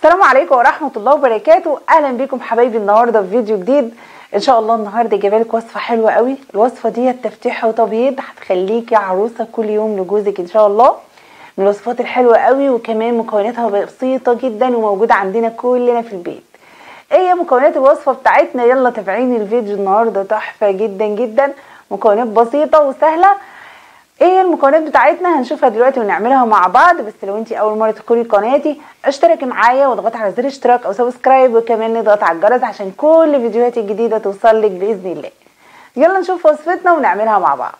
السلام عليكم ورحمة الله وبركاته أهلا بكم حبايبي النهاردة في فيديو جديد إن شاء الله النهاردة جايبه لك وصفة حلوة قوي الوصفة دي تفتيح وتبييض هتخليكي عروسة كل يوم لجوزك إن شاء الله من الوصفات الحلوة قوي وكمان مكوناتها بسيطة جدا وموجودة عندنا كلنا في البيت ايه هي مكونات الوصفة بتاعتنا يلا تابعيني الفيديو النهاردة تحفة جدا جدا مكونات بسيطة وسهلة ايه المكونات بتاعتنا هنشوفها دلوقتي ونعملها مع بعض بس لو انت اول مره تدخلي قناتي اشتركي معايا واضغطي على زر اشتراك او سبسكرايب وكمان نضغط على الجرس عشان كل فيديوهاتي الجديده توصل لك باذن الله يلا نشوف وصفتنا ونعملها مع بعض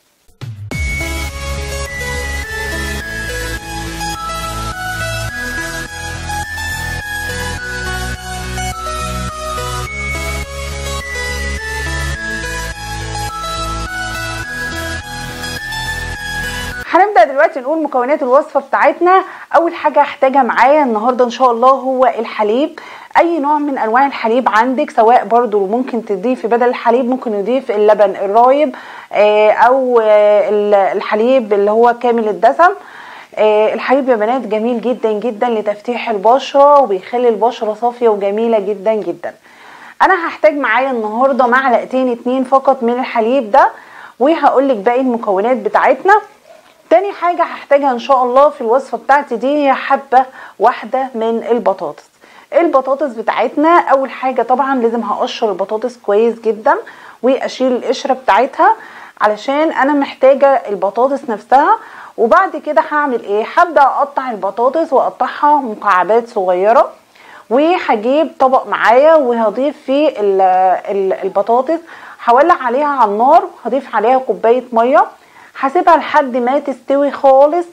هنبدا دلوقتي نقول مكونات الوصفه بتاعتنا اول حاجه هحتاجها معايا النهارده ان شاء الله هو الحليب اي نوع من انواع الحليب عندك سواء برضو ممكن تضيفي بدل الحليب ممكن نضيف اللبن الرايب او الحليب اللي هو كامل الدسم الحليب يا بنات جميل جدا جدا لتفتيح البشره وبيخلي البشره صافيه وجميله جدا جدا انا هحتاج معايا النهارده معلقتين اتنين فقط من الحليب ده وهقول لك باقي المكونات بتاعتنا تاني حاجة هحتاجها ان شاء الله في الوصفة بتاعتي دي هي حبة واحدة من البطاطس البطاطس بتاعتنا اول حاجة طبعا لازم هقشر البطاطس كويس جدا واشيل القشرة بتاعتها علشان انا محتاجة البطاطس نفسها وبعد كده هعمل ايه هبدأ اقطع البطاطس واقطعها مكعبات صغيرة وهجيب طبق معايا وهضيف فيه البطاطس هولع عليها على النار هضيف عليها كوباية ميه هسيبها لحد ما تستوي خالص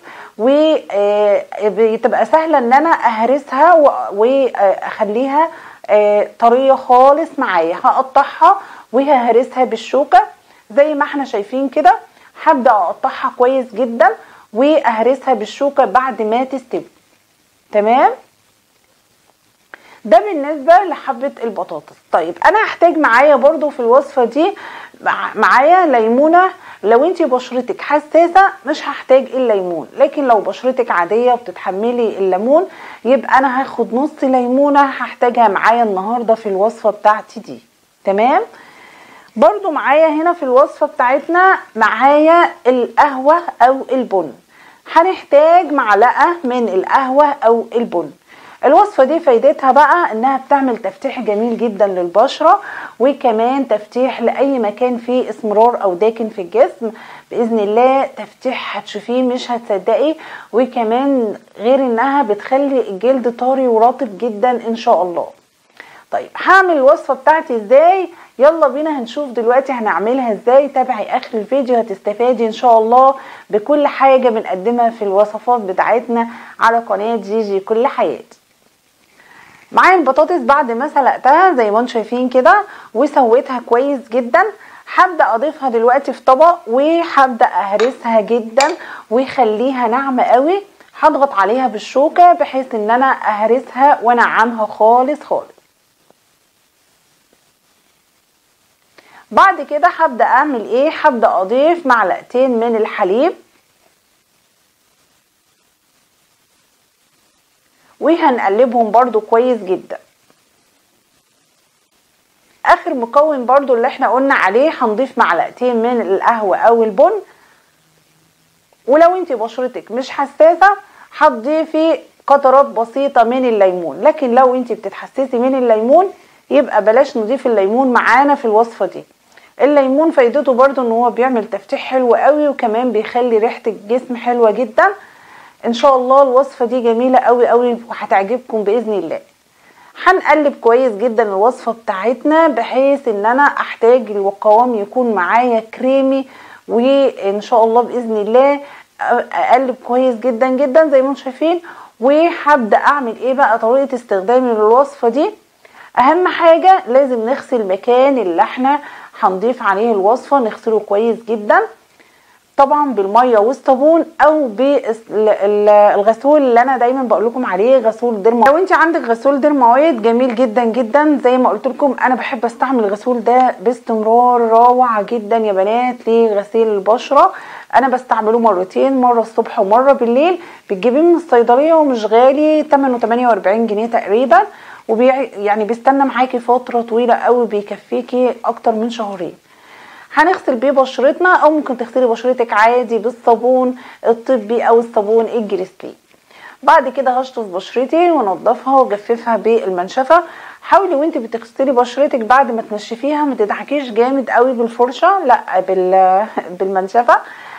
وتبقى سهله ان انا اهرسها واخليها طريه خالص معايا هقطعها وههرسها بالشوكه زي ما احنا شايفين كده هبدا اقطعها كويس جدا واهرسها بالشوكه بعد ما تستوي تمام ده بالنسبه لحبه البطاطس طيب انا هحتاج معايا برضو في الوصفه دي معايا ليمونه لو انت بشرتك حساسه مش هحتاج الليمون لكن لو بشرتك عاديه وبتتحملي الليمون يبقى انا هاخد نص ليمونه هحتاجها معايا النهارده في الوصفه بتاعتي دي تمام برضو معايا هنا في الوصفه بتاعتنا معايا القهوه او البن هنحتاج معلقه من القهوه او البن الوصفة دي فايدتها بقى انها بتعمل تفتيح جميل جدا للبشرة وكمان تفتيح لأي مكان فيه اسمرار او داكن في الجسم بإذن الله تفتيح هتشوفيه مش هتصدقي وكمان غير انها بتخلي الجلد طري ورطب جدا ان شاء الله طيب هعمل الوصفة بتاعتي ازاي يلا بينا هنشوف دلوقتي هنعملها ازاي تابعي اخر الفيديو هتستفادي ان شاء الله بكل حاجة بنقدمها في الوصفات بتاعتنا على قناة جيجي كل حياتي معايا البطاطس بعد ما سلقتها زي ما انتم شايفين كده وسويتها كويس جدا هبدا اضيفها دلوقتي في طبق وهبدا اهرسها جدا وخليها ناعمه قوي هضغط عليها بالشوكه بحيث ان انا اهرسها وانعمها خالص خالص بعد كده هبدا اعمل ايه هبدا اضيف معلقتين من الحليب وهنقلبهم برضو كويس جدا اخر مكون برضو اللي احنا قلنا عليه هنضيف معلقتين من القهوة او البن ولو انت بشرتك مش حساسة هتضيفي قطرات بسيطة من الليمون لكن لو انت بتتحسسي من الليمون يبقى بلاش نضيف الليمون معانا في الوصفة دي الليمون فايدته برضو ان هو بيعمل تفتيح حلو قوي وكمان بيخلي ريحة الجسم حلوة جدا ان شاء الله الوصفه دي جميله قوي قوي وهتعجبكم باذن الله هنقلب كويس جدا الوصفه بتاعتنا بحيث ان انا احتاج القوام يكون معايا كريمي وان شاء الله باذن الله اقلب كويس جدا جدا زي ما انتم شايفين وهبدا اعمل ايه بقى طريقه استخدامي للوصفه دي اهم حاجه لازم نغسل المكان اللي احنا هنضيف عليه الوصفه نغسله كويس جدا طبعا بالميه والصابون او بالغسول اللي انا دايما بقول لكم عليه غسول ديرما لو انت عندك غسول ديرماويد جميل جدا جدا زي ما قلت لكم انا بحب استعمل الغسول ده باستمرار روعه جدا يا بنات لغسيل البشره انا بستعمله مرتين مره الصبح ومره بالليل بتجيبيه من الصيدليه ومش غالي ثمنه 48 جنيه تقريبا وبي يعني بيستنى معاكي فتره طويله قوي بيكفيكي اكتر من شهرين هنغسل بيه بشرتنا او ممكن تغسلي بشرتك عادي بالصابون الطبي او الصابون الجريسلين بعد كده هشطف بشرتي وانضفها واجففها بالمنشفه حاولي وانت بتغسلي بشرتك بعد ما تنشفيها ما تدعكيش جامد قوي بالفرشه لا بال بالمنشفه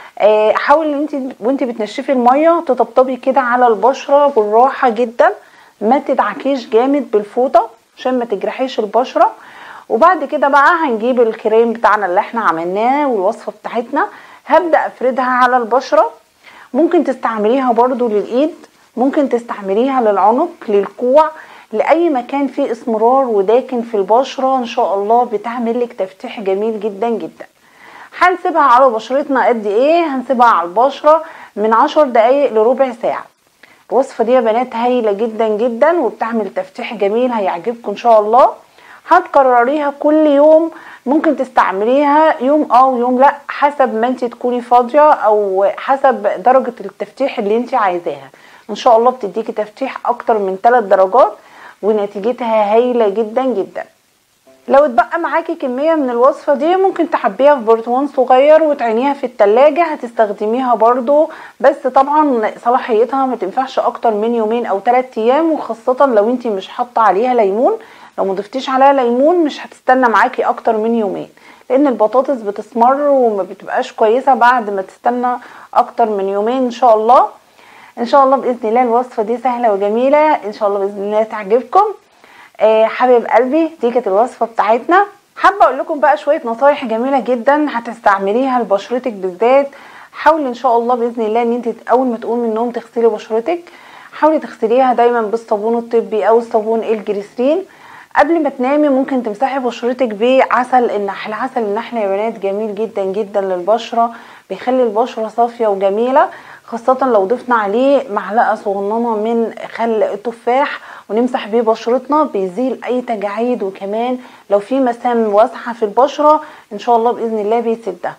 حاولي انت وانت بتنشفي الميه تطبطبي كده على البشره بالراحه جدا ما تدعكيش جامد بالفوطه عشان ما تجرحيش البشره وبعد كده بقى هنجيب الكريم بتاعنا اللي احنا عملناه والوصفه بتاعتنا هبدا افردها على البشره ممكن تستعمليها برضو للايد ممكن تستعمليها للعنق للكوع لاي مكان فيه اسمرار وداكن في البشره ان شاء الله بتعمل لك تفتيح جميل جدا جدا هنسيبها على بشرتنا قد ايه هنسيبها على البشره من عشر دقايق لربع ساعه الوصفه دي يا بنات هايله جدا جدا وبتعمل تفتيح جميل هيعجبكم ان شاء الله هتكرريها كل يوم ممكن تستعمليها يوم اه ويوم لا حسب ما انت تكوني فاضيه او حسب درجه التفتيح اللي انت عايزاها ان شاء الله بتديكي تفتيح اكتر من 3 درجات ونتيجتها هايله جدا جدا لو اتبقى معاكي كمية من الوصفة دي ممكن تحبيها في برطمان صغير وتعينيها في التلاجة هتستخدميها برضو بس طبعا صلاحيتها ما تنفعش اكتر من يومين او 3 ايام وخاصة لو انتي مش حاطة عليها ليمون لو مضفتيش عليها ليمون مش هتستنى معاكي اكتر من يومين لان البطاطس بتسمر وما بتبقاش كويسة بعد ما تستنى اكتر من يومين ان شاء الله ان شاء الله باذن الله الوصفة دي سهلة وجميلة ان شاء الله باذن الله تعجبكم آه حبيب قلبي دي كانت الوصفه بتاعتنا حابه اقول لكم بقى شويه نصايح جميله جدا هتستعمليها لبشرتك بالذات حاولي ان شاء الله باذن الله ان انت اول ما تقومي من النوم تغسلي بشرتك حاولي تغسليها دايما بالصابون الطبي او الصابون الجريسلين قبل ما تنامي ممكن تمسحي بشرتك بعسل النحل عسل النحل يا بنات جميل جدا جدا للبشره بيخلي البشره صافيه وجميله خاصة لو ضفنا عليه معلقة صغننة من خل التفاح ونمسح بيه بشرتنا بيزيل اي تجاعيد وكمان لو في مسام واسعة في البشرة ان شاء الله باذن الله بيسدها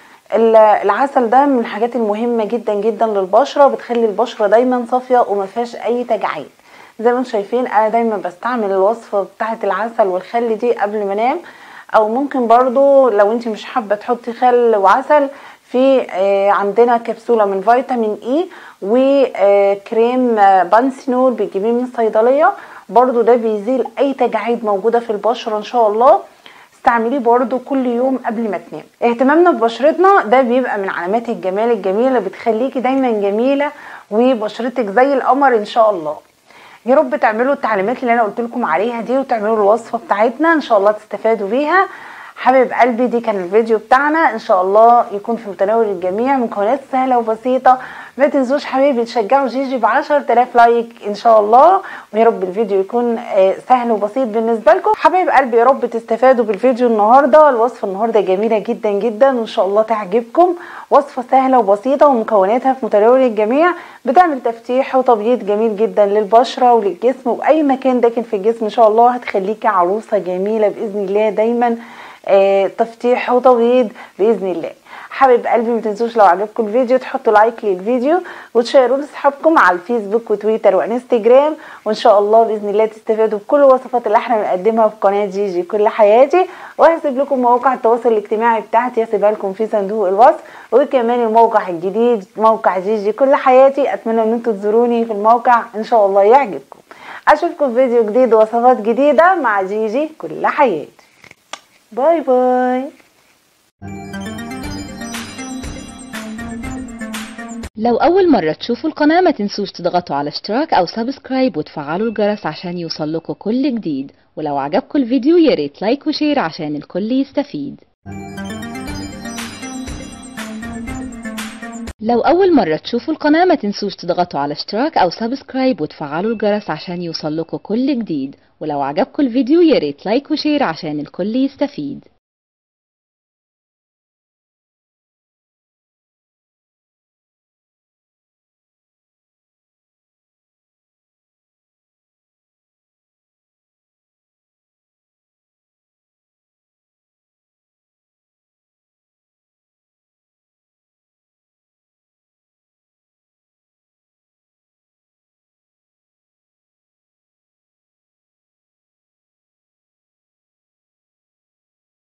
العسل ده من الحاجات المهمة جدا جدا للبشرة بتخلي البشرة دايما صافية وما فيهاش اي تجاعيد زي ما انتم شايفين انا دايما بستعمل الوصفة بتاعة العسل والخل دي قبل ما انام او ممكن برضو لو انت مش حابة تحطي خل وعسل في عندنا كبسوله من فيتامين اي وكريم بانسينول بتجيبيه من الصيدليه برضو ده بيزيل اي تجاعيد موجوده في البشره ان شاء الله استعمليه برضو كل يوم قبل ما تنام اهتمامنا ببشرتنا ده بيبقى من علامات الجمال الجميله اللي بتخليكي دايما جميله وبشرتك زي القمر ان شاء الله يا رب تعملوا التعليمات اللي انا قلت لكم عليها دي وتعملوا الوصفه بتاعتنا ان شاء الله تستفادوا بيها حبيب قلبي دي كان الفيديو بتاعنا ان شاء الله يكون في متناول الجميع مكونات سهله وبسيطه ما تنسوش حبيبي تشجعوا جيجي ب 10000 لايك ان شاء الله ويا رب الفيديو يكون سهل وبسيط بالنسبه لكم حبيب قلبي يا رب تستفادوا بالفيديو النهارده الوصفه النهارده جميله جدا جدا وان شاء الله تعجبكم وصفه سهله وبسيطه ومكوناتها في متناول الجميع بتعمل تفتيح وتبييض جميل جدا للبشره وللجسم واي مكان داكن في الجسم ان شاء الله هتخليكي عروسه جميله باذن الله دايما آه تفتيح وتبييض باذن الله حبيب قلبي ما تنسوش لو عجبكم الفيديو تحطوا لايك للفيديو وتشيروه لاصحابكم على الفيسبوك وتويتر وانستجرام وان شاء الله باذن الله تستفادوا بكل الوصفات اللي احنا بنقدمها في قناه جيجي كل حياتي وهسيب لكم مواقع التواصل الاجتماعي بتاعتي هسيبها لكم في صندوق الوصف وكمان الموقع الجديد موقع جيجي كل حياتي اتمنى ان انتم تزوروني في الموقع ان شاء الله يعجبكم اشوفكم في فيديو جديد ووصفات جديده مع جيجي كل حياتي باي باي لو أول مرة تشوفوا القناة ما تنسوش تضغطوا على اشتراك أو سبسكرايب وتفعلوا الجرس عشان يوصلكوا كل جديد ولو عجبكم الفيديو ياريت لايك وشير عشان الكل يستفيد لو أول مرة تشوفوا القناة ما تنسوش تضغطوا على اشتراك أو سبسكرايب وتفعلوا الجرس عشان يوصلكوا كل جديد ولو عجبكم الفيديو ياريت لايك وشير عشان الكل يستفيد